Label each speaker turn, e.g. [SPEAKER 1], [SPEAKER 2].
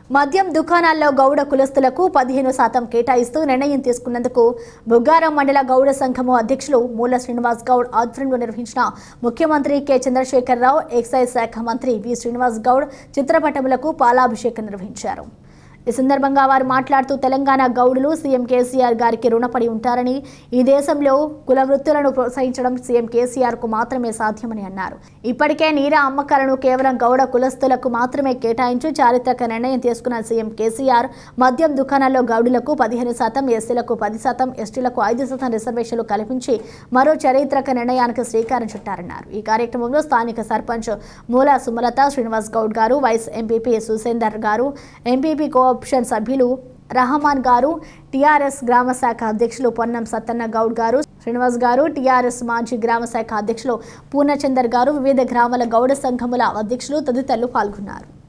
[SPEAKER 1] మద్యం దుకాణాల్లో గౌడ కులస్తులకు పదిహేను శాతం కేటాయిస్తూ నిర్ణయం తీసుకున్నందుకు బుగ్గారం మండల గౌడ సంఘము అధ్యక్షులు మూల శ్రీనివాస్ గౌడ్ ఆధ్వర్యంలో నిర్వహించిన ముఖ్యమంత్రి కె చంద్రశేఖరరావు ఎక్సైజ్ శాఖ మంత్రి వి శ్రీనివాస్ గౌడ్ చిత్రపటములకు పాలాభిషేకం నిర్వహించారు ఈ సందర్భంగా వారు మాట్లాడుతూ తెలంగాణ గౌడులు సీఎం కేసీఆర్ గారికి రుణపడి ఉంటారని ఈ దేశంలో కుల వృత్తులను ప్రోత్సహించడం సీఎం కేసీఆర్ కు మాత్రమే సాధ్యమని అన్నారు ఇప్పటికే నీరా అమ్మకాలను కేవలం గౌడ కులస్తులకు మాత్రమే కేటాయించి చారిత్రక నిర్ణయం తీసుకున్న సీఎం కేసీఆర్ మద్యం దుకాణాల్లో గౌడులకు పదిహేను శాతం ఎస్సీలకు పది శాతం ఎస్టీలకు ఐదు శాతం రిజర్వేషన్లు కల్పించి మరో చారిత్రక నిర్ణయానికి శ్రీకారం చుట్టారన్నారు ఈ కార్యక్రమంలో స్థానిక సర్పంచ్ మూల సుమలత శ్రీనివాస్ గౌడ్ గారు వైస్ ఎంపీపీ సుసేందర్ గారు ఎంపీపీ కోఆప్షన్ సభ్యులు రహమాన్ గారు టీఆర్ఎస్ గ్రామ శాఖ అధ్యక్షులు పొన్నం సత్తన్న గౌడ్ గారు శ్రీనివాస్ గారు టీఆర్ఎస్ మాజీ గ్రామ శాఖ అధ్యక్షులు పూర్ణచందర్ గారు వివిధ గ్రామాల గౌడ సంఘముల అధ్యక్షులు తదితరులు పాల్గొన్నారు